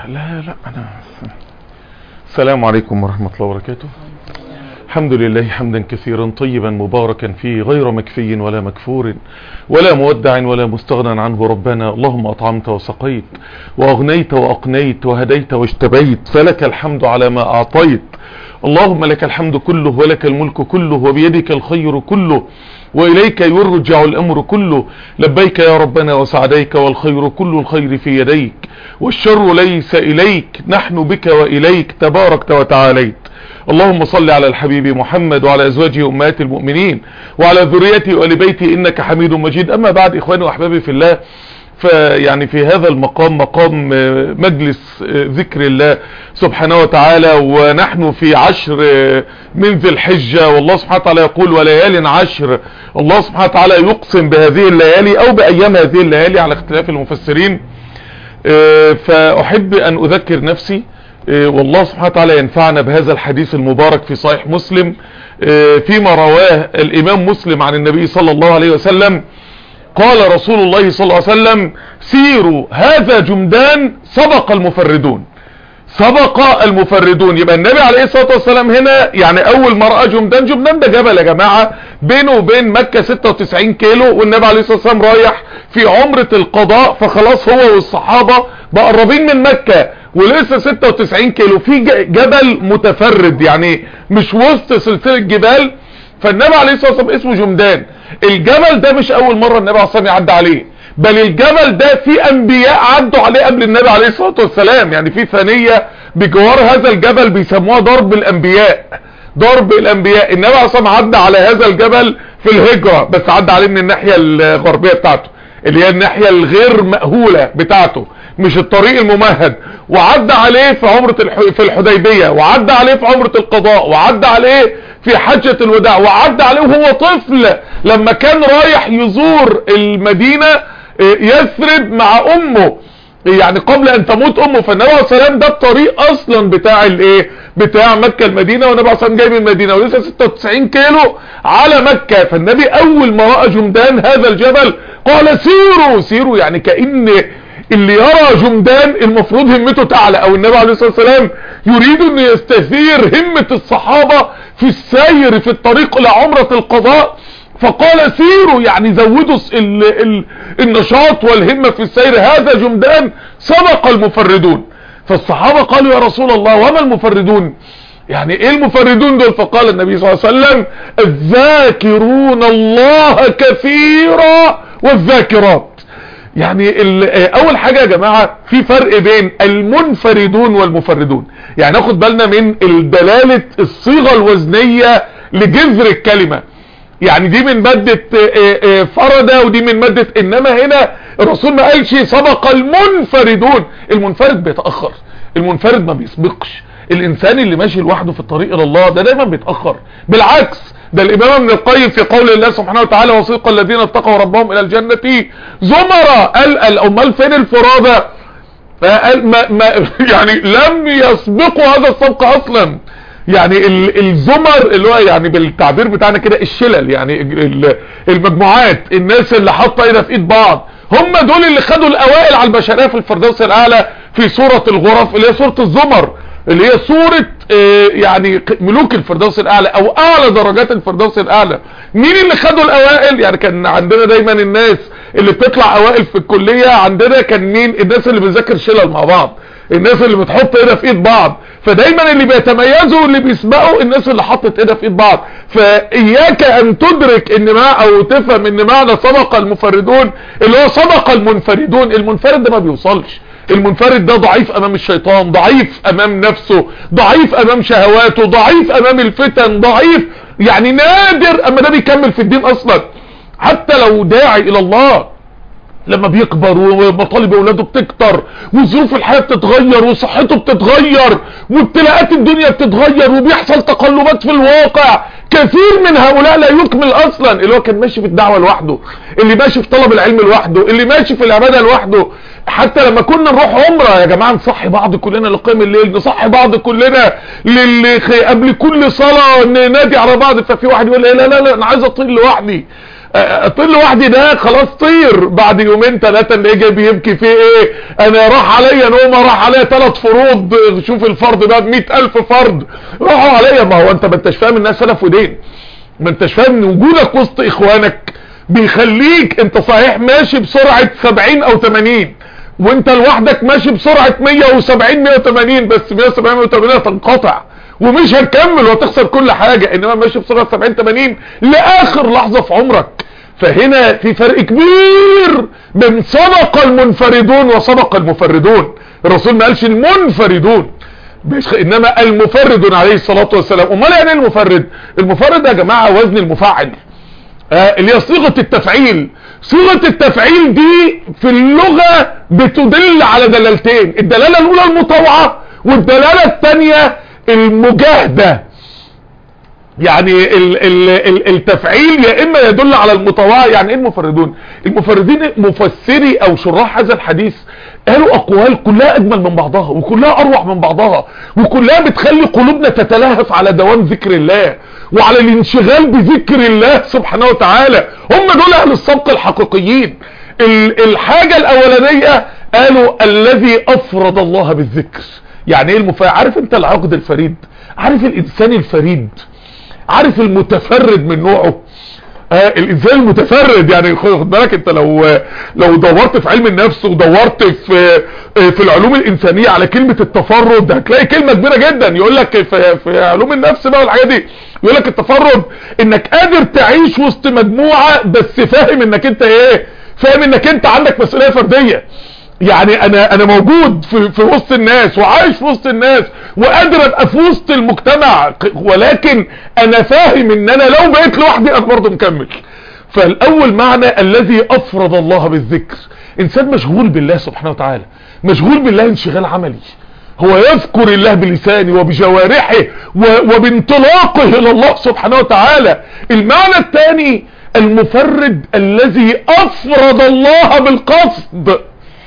لا لا انا السلام عليكم ورحمة الله وبركاته الحمد لله حمدا كثيرا طيبا مباركا فيه غير مكفي ولا مكفور ولا مودع ولا مستغنى عنه ربنا اللهم أطعمت وسقيت وأغنيت وأقنيت وهديت واجتبيت فلك الحمد على ما أعطيت اللهم لك الحمد كله ولك الملك كله وبيدك الخير كله وإليك يرجع الأمر كله لبيك يا ربنا وسعديك والخير كل الخير في يديك والشر ليس إليك نحن بك وإليك تباركت وتعاليت اللهم صل على الحبيب محمد وعلى أزواجه أمهات المؤمنين وعلى ذريته وآل بيته إنك حميد مجيد أما بعد إخواني وأحبابي في الله فيعني في هذا المقام مقام مجلس ذكر الله سبحانه وتعالى ونحن في عشر من ذي الحجة والله سبحانه وتعالى يقول وليال عشر الله سبحانه وتعالى يقسم بهذه الليالي او بأيام هذه الليالي على اختلاف المفسرين فأحب أن أذكر نفسي والله سبحانه وتعالى ينفعنا بهذا الحديث المبارك في صحيح مسلم فيما رواه الإمام مسلم عن النبي صلى الله عليه وسلم قال رسول الله صلى الله عليه وسلم سيروا هذا جمدان سبق المفردون سبق المفردون يبقى النبي عليه الصلاة والسلام هنا يعني اول ما رأى جمدان جمدان ده جبل يا جماعة بينه وبين مكة 96 كيلو والنبي عليه الصلاة والسلام رايح في عمرة القضاء فخلاص هو والصحابة بقربين من مكة ولسه 96 كيلو في جبل متفرد يعني مش وسط سلسلة جبال فالنبي عليه الصلاة والسلام اسمه جمدان الجبل ده مش اول مرة النبي عليه الصلاة والسلام يعدي عليه بل الجبل ده في انبياء عدوا عليه قبل النبي عليه الصلاة والسلام يعني في ثانية بجوار هذا الجبل بيسموها ضرب الانبياء ضرب الانبياء النبي عليه الصلاة والسلام عدى على هذا الجبل في الهجرة بس عدى عليه من الناحية الغربية بتاعته اللي هي الناحية الغير مأهولة بتاعته مش الطريق الممهد وعدى عليه في عمرة الح... في الحديبية وعدى عليه في عمرة القضاء وعدى عليه في حجة الوداع وعدى عليه وهو طفل لما كان رايح يزور المدينة يثرب مع امه يعني قبل ان تموت امه فالنبي عليه الصلاه والسلام ده الطريق اصلا بتاع الايه بتاع مكه المدينه والنبي عليه الصلاه والسلام جاي من المدينه ولسه 96 كيلو على مكه فالنبي اول ما راى جمدان هذا الجبل قال سيروا سيروا يعني كان اللي يرى جمدان المفروض همته تعلى او النبي عليه الصلاه والسلام يريد ان يستثير همه الصحابه في السير في الطريق لعمره القضاء فقال سيروا يعني زودوا ال ال النشاط والهمة في السير هذا جمدان سبق المفردون فالصحابة قالوا يا رسول الله وما المفردون يعني ايه المفردون دول فقال النبي صلى الله عليه وسلم الذاكرون الله كثيرا والذاكرات يعني اول حاجة يا جماعة في فرق بين المنفردون والمفردون يعني ناخد بالنا من الدلالة الصيغة الوزنية لجذر الكلمة يعني دي من مادة فردة ودي من مادة انما هنا الرسول ما قالش سبق المنفردون المنفرد بيتأخر المنفرد ما بيسبقش الانسان اللي ماشي لوحده في الطريق الى الله ده دايما بيتأخر بالعكس ده الامام ابن القيم في قول الله سبحانه وتعالى وسيق الذين اتقوا ربهم الى الجنة زمرا قال امال فين الفرادة فقال ما ما يعني لم يسبقوا هذا السبق اصلا يعني الزمر اللي هو يعني بالتعبير بتاعنا كده الشلل يعني المجموعات الناس اللي حاطه ايدها في ايد بعض هم دول اللي خدوا الاوائل على البشريه في الفردوس الاعلى في سوره الغرف اللي هي سوره الزمر اللي هي سوره يعني ملوك الفردوس الاعلى او اعلى درجات الفردوس الاعلى مين اللي خدوا الاوائل يعني كان عندنا دايما الناس اللي بتطلع اوائل في الكليه عندنا كان مين الناس اللي بتذاكر شلل مع بعض الناس اللي بتحط ايدها في ايد بعض فدايما اللي بيتميزوا واللي بيسبقوا الناس اللي حطت ايدها في ايد بعض فاياك ان تدرك ان ما او تفهم ان معنى سبق المفردون اللي هو سبق المنفردون المنفرد ده ما بيوصلش المنفرد ده ضعيف امام الشيطان ضعيف امام نفسه ضعيف امام شهواته ضعيف امام الفتن ضعيف يعني نادر اما ده بيكمل في الدين اصلا حتى لو داعي الى الله لما بيكبر ومطالب اولاده بتكتر وظروف الحياة بتتغير وصحته بتتغير وابتلاءات الدنيا بتتغير وبيحصل تقلبات في الواقع كثير من هؤلاء لا يكمل اصلا اللي هو كان ماشي في الدعوة لوحده اللي ماشي في طلب العلم لوحده اللي ماشي في العبادة لوحده حتى لما كنا نروح عمرة يا جماعة نصحي بعض كلنا لقيام الليل نصحي بعض كلنا لل... قبل كل صلاة ننادي على بعض ففي واحد يقول لا لا لا انا عايز اطير لوحدي اطير لوحدي ده خلاص طير بعد يومين ثلاثة اللي جاي بيبكي فيه ايه انا راح عليا نومه راح عليا ثلاث فروض شوف الفرض بقى ب الف فرض راحوا عليا ما هو انت ما انتش فاهم الناس سلف ودين ما انتش فاهم ان وجودك وسط اخوانك بيخليك انت صحيح ماشي بسرعة 70 او 80 وانت لوحدك ماشي بسرعة 170 180 بس 170 180 تنقطع ومش هتكمل وتخسر كل حاجة انما ماشي بسرعة 70 80 لاخر لحظة في عمرك فهنا في فرق كبير بين سبق المنفردون وسبق المفردون الرسول ما قالش المنفردون انما المفردون عليه الصلاة والسلام امال يعني المفرد المفرد يا جماعة وزن المفاعل آه اللي هي صيغة التفعيل صيغة التفعيل دي في اللغة بتدل على دلالتين الدلالة الاولى المطوعة والدلالة الثانية المجاهدة يعني ال ال ال التفعيل يا اما يدل على المطوعة يعني ايه المفردون المفردين مفسري او شراح هذا الحديث قالوا اقوال كلها اجمل من بعضها وكلها اروع من بعضها وكلها بتخلي قلوبنا تتلهف على دوام ذكر الله وعلى الانشغال بذكر الله سبحانه وتعالى هم دول اهل السبق الحقيقيين الحاجة الاولانية قالوا الذي افرض الله بالذكر يعني ايه المفاعل عارف انت العقد الفريد عارف الانسان الفريد عارف المتفرد من نوعه آه الانسان المتفرد يعني خد بالك انت لو لو دورت في علم النفس ودورت في في العلوم الانسانيه على كلمه التفرد هتلاقي كلمه كبيره جدا يقول لك في, في علوم النفس بقى والحاجات دي يقول لك التفرد انك قادر تعيش وسط مجموعه بس فاهم انك انت ايه فاهم انك انت عندك مسؤوليه فرديه يعني انا انا موجود في, في وسط الناس وعايش في وسط الناس وقادر ابقى في وسط المجتمع ولكن انا فاهم ان انا لو بقيت لوحدي انا برضه مكمل فالاول معنى الذي افرض الله بالذكر انسان مشغول بالله سبحانه وتعالى مشغول بالله انشغال عملي هو يذكر الله بلسانه وبجوارحه وبانطلاقه الى الله سبحانه وتعالى المعنى الثاني المفرد الذي افرض الله بالقصد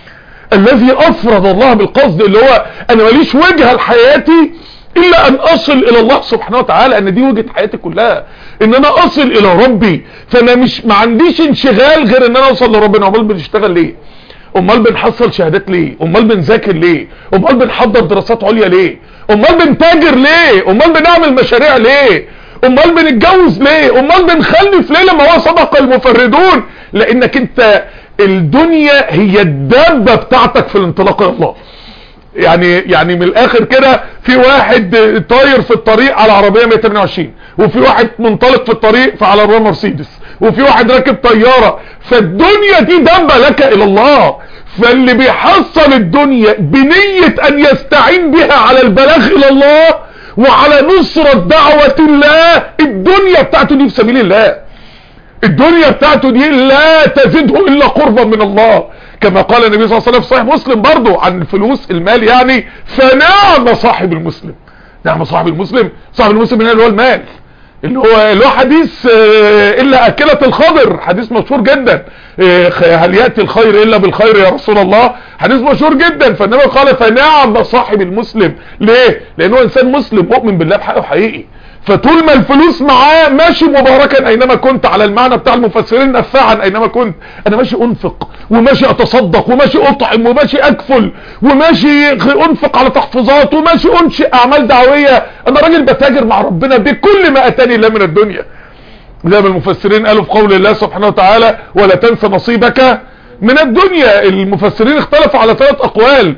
الذي افرض الله بالقصد اللي هو انا ماليش وجهة لحياتي الا ان اصل الى الله سبحانه وتعالى ان دي وجهة حياتي كلها ان انا اصل الى ربي فانا مش ما عنديش انشغال غير ان انا اوصل لربنا امال بنشتغل ليه امال بنحصل شهادات ليه امال بنذاكر ليه امال بنحضر دراسات عليا ليه امال بنتاجر ليه امال بنعمل مشاريع ليه امال بنتجوز ليه امال بنخلف ليه لما هو سبق المفردون لانك انت الدنيا هي الدابة بتاعتك في الانطلاق الى الله يعني يعني من الاخر كده في واحد طاير في الطريق على عربية 128 وفي واحد منطلق في الطريق في على عربية مرسيدس وفي واحد راكب طيارة فالدنيا دي دابة لك الى الله فاللي بيحصل الدنيا بنية ان يستعين بها على البلاغ الى الله وعلى نصرة دعوة الله الدنيا بتاعته دي في سبيل الله الدنيا بتاعته دي لا تزيده الا قربا من الله كما قال النبي صلى الله عليه وسلم في صحيح مسلم برضو عن الفلوس المال يعني فنعم صاحب المسلم نعم صاحب المسلم صاحب المسلم هنا اللي هو المال اللي هو اللي هو حديث الا اكلة الخضر حديث مشهور جدا هل ياتي الخير الا بالخير يا رسول الله حديث مشهور جدا فالنبي قال فنعم صاحب المسلم ليه لانه انسان مسلم مؤمن بالله بحقه حقيقي فطول ما الفلوس معاه ماشي مباركا اينما كنت على المعنى بتاع المفسرين نفعا اينما كنت انا ماشي انفق وماشي اتصدق وماشي اطعم وماشي اكفل وماشي انفق على تحفظات وماشي انشئ اعمال دعوية انا راجل بتاجر مع ربنا بكل ما اتاني الله من الدنيا زي ما المفسرين قالوا في قول الله سبحانه وتعالى ولا تنسى نصيبك من الدنيا المفسرين اختلفوا على ثلاث اقوال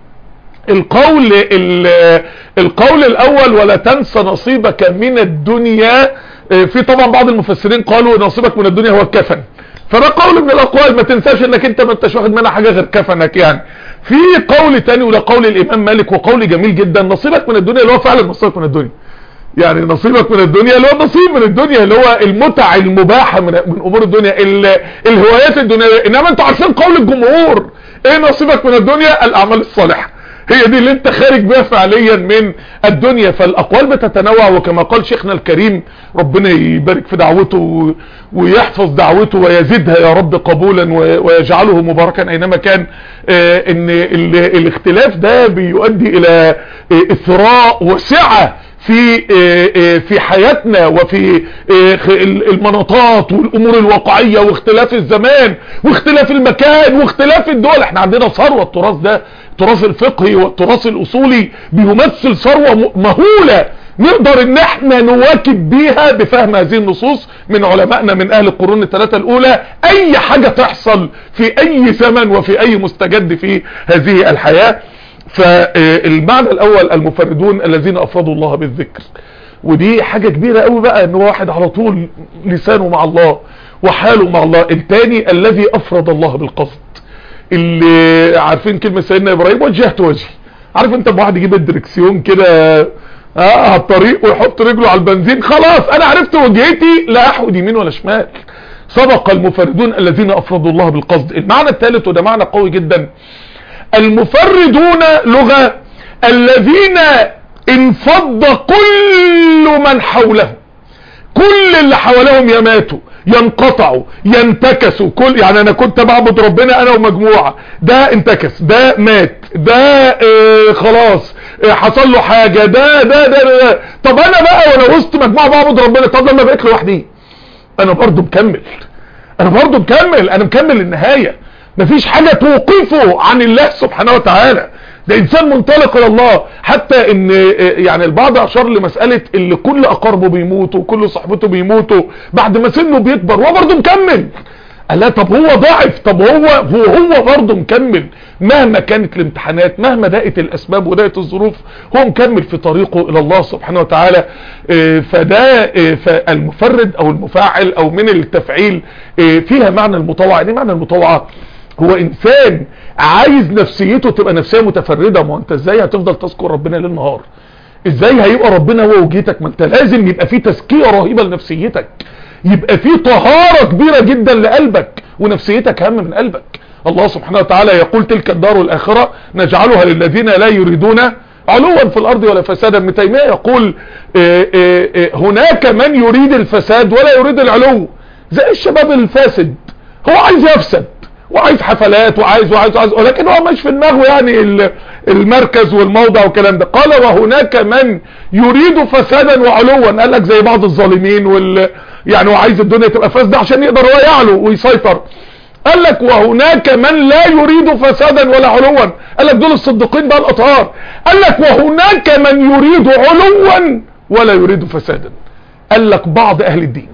القول القول الاول ولا تنسى نصيبك من الدنيا في طبعا بعض المفسرين قالوا نصيبك من الدنيا هو الكفن فده قول من الاقوال ما تنساش انك انت ما انتش واخد منها حاجه غير كفنك يعني في قول تاني وده قول الامام مالك وقول جميل جدا نصيبك من الدنيا اللي هو فعلا نصيبك من الدنيا يعني نصيبك من الدنيا اللي هو نصيب من الدنيا اللي هو المتع المباحة من, من امور الدنيا الهوايات الدنيوية انما انتوا عارفين قول الجمهور ايه نصيبك من الدنيا الاعمال الصالحة هي دي اللي انت خارج بيها فعليا من الدنيا فالاقوال بتتنوع وكما قال شيخنا الكريم ربنا يبارك في دعوته ويحفظ دعوته ويزيدها يا رب قبولا ويجعله مباركا اينما كان اه ان الاختلاف ده بيؤدي الى اثراء وسعة في في حياتنا وفي المناطات والامور الواقعية واختلاف الزمان واختلاف المكان واختلاف الدول احنا عندنا ثروة التراث ده التراث الفقهي والتراث الاصولي بيمثل ثروة مهولة نقدر ان احنا نواكب بيها بفهم هذه النصوص من علمائنا من اهل القرون الثلاثة الاولى اي حاجة تحصل في اي زمن وفي اي مستجد في هذه الحياة فالمعنى الاول المفردون الذين افرضوا الله بالذكر ودي حاجة كبيرة قوي بقى ان واحد على طول لسانه مع الله وحاله مع الله الثاني الذي افرض الله بالقصد اللي عارفين كلمة سيدنا ابراهيم وجهت وجهي عارف انت واحد يجيب الدركسيون كده اه على الطريق ويحط رجله على البنزين خلاص انا عرفت وجهتي لا احود يمين ولا شمال سبق المفردون الذين افرضوا الله بالقصد المعنى الثالث وده معنى قوي جدا المفردون لغة الذين انفض كل من حولهم كل اللي حواليهم يماتوا ينقطعوا ينتكسوا كل يعني انا كنت بعبد ربنا انا ومجموعة ده انتكس ده مات ده اه خلاص اه حصل له حاجة ده ده ده, ده. طب انا بقى وانا وسط مجموعة بعبد ربنا طب لما بقيت لوحدي انا برضو مكمل انا برضو مكمل انا مكمل النهاية مفيش حاجة توقفه عن الله سبحانه وتعالى ده انسان منطلق الى الله حتى ان يعني البعض اشار لمسألة اللي كل اقاربه بيموتوا وكل صحبته بيموتوا بعد ما سنه بيكبر وهو برضه مكمل قال لا طب هو ضعف طب هو هو هو برضه مكمل مهما كانت الامتحانات مهما ضاقت الاسباب وضاقت الظروف هو مكمل في طريقه الى الله سبحانه وتعالى فده فالمفرد او المفاعل او من التفعيل فيها معنى المطوع يعني معنى المطوعة هو انسان عايز نفسيته تبقى نفسية متفردة ما انت ازاي هتفضل تذكر ربنا ليل نهار ازاي هيبقى ربنا هو وجهتك ما انت لازم يبقى في تزكية رهيبة لنفسيتك يبقى في طهارة كبيرة جدا لقلبك ونفسيتك اهم من قلبك الله سبحانه وتعالى يقول تلك الدار الاخرة نجعلها للذين لا يريدون علوا في الارض ولا فسادا ابن تيمية يقول اه اه اه هناك من يريد الفساد ولا يريد العلو زي الشباب الفاسد هو عايز يفسد وعايز حفلات وعايز وعايز وعايز ولكن هو مش في دماغه يعني المركز والموضع والكلام ده قال وهناك من يريد فسادا وعلوا قال لك زي بعض الظالمين وال يعني هو عايز الدنيا تبقى فاسده عشان يقدر هو يعلو ويسيطر قال لك وهناك من لا يريد فسادا ولا علوا قال لك دول الصديقين بقى الاطهار قال لك وهناك من يريد علوا ولا يريد فسادا قال لك بعض اهل الدين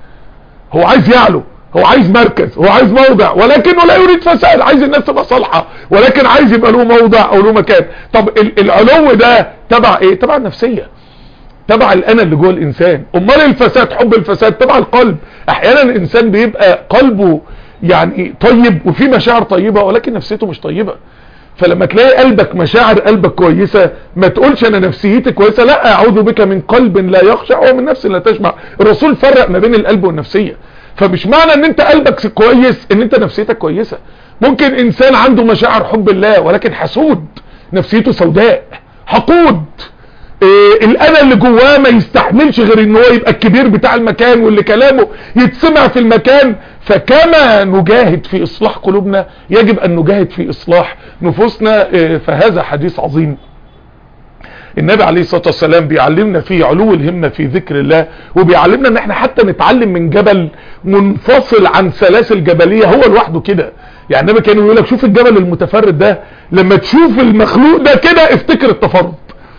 هو عايز يعلو هو عايز مركز هو عايز موضع ولكنه لا يريد فساد عايز الناس تبقى صالحة ولكن عايز يبقى له موضع او له مكان طب العلو ده تبع ايه تبع النفسية تبع الانا اللي جوه الانسان امال الفساد حب الفساد تبع القلب احيانا الانسان بيبقى قلبه يعني طيب وفي مشاعر طيبة ولكن نفسيته مش طيبة فلما تلاقي قلبك مشاعر قلبك كويسة ما تقولش انا نفسيتي كويسة لا اعوذ بك من قلب لا يخشع ومن نفس لا تشبع الرسول فرق ما بين القلب والنفسية فمش معنى ان انت قلبك كويس ان انت نفسيتك كويسة ممكن انسان عنده مشاعر حب الله ولكن حسود نفسيته سوداء حقود إيه الانا اللي جواه ما يستحملش غير ان هو يبقى الكبير بتاع المكان واللي كلامه يتسمع في المكان فكما نجاهد في اصلاح قلوبنا يجب ان نجاهد في اصلاح نفوسنا إيه فهذا حديث عظيم النبي عليه الصلاة والسلام بيعلمنا فيه علو الهمة في ذكر الله وبيعلمنا ان احنا حتى نتعلم من جبل منفصل عن سلاسل جبلية هو لوحده كده يعني النبي كان يقول لك شوف الجبل المتفرد ده لما تشوف المخلوق ده كده افتكر التفرد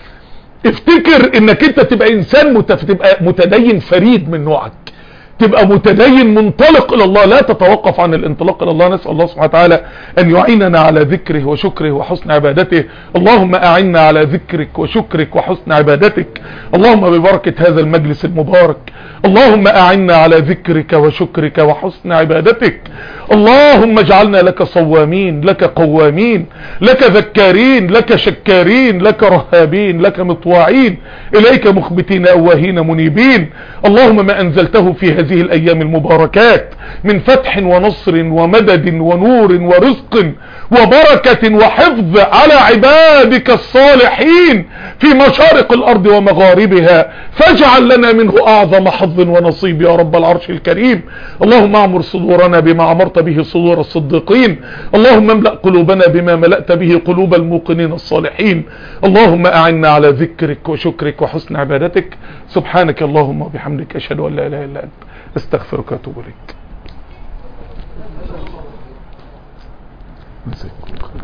افتكر انك انت تبقى انسان متف... تبقى متدين فريد من نوعك تبقى متدين منطلق الى الله لا تتوقف عن الانطلاق الى الله نسأل الله سبحانه وتعالى ان يعيننا على ذكره وشكره وحسن عبادته اللهم اعنا على ذكرك وشكرك وحسن عبادتك اللهم ببركة هذا المجلس المبارك اللهم اعنا على ذكرك وشكرك وحسن عبادتك اللهم اجعلنا لك صوامين لك قوامين لك ذكارين لك شكارين لك رهابين لك مطواعين اليك مخبتين اواهين منيبين اللهم ما انزلته في هذه هذه الايام المباركات من فتح ونصر ومدد ونور ورزق وبركة وحفظ على عبادك الصالحين في مشارق الارض ومغاربها فاجعل لنا منه اعظم حظ ونصيب يا رب العرش الكريم اللهم اعمر صدورنا بما عمرت به صدور الصديقين اللهم املأ قلوبنا بما ملأت به قلوب الموقنين الصالحين اللهم اعنا على ذكرك وشكرك وحسن عبادتك سبحانك اللهم وبحمدك اشهد ان لا اله الا انت استغفرك واتوب اليك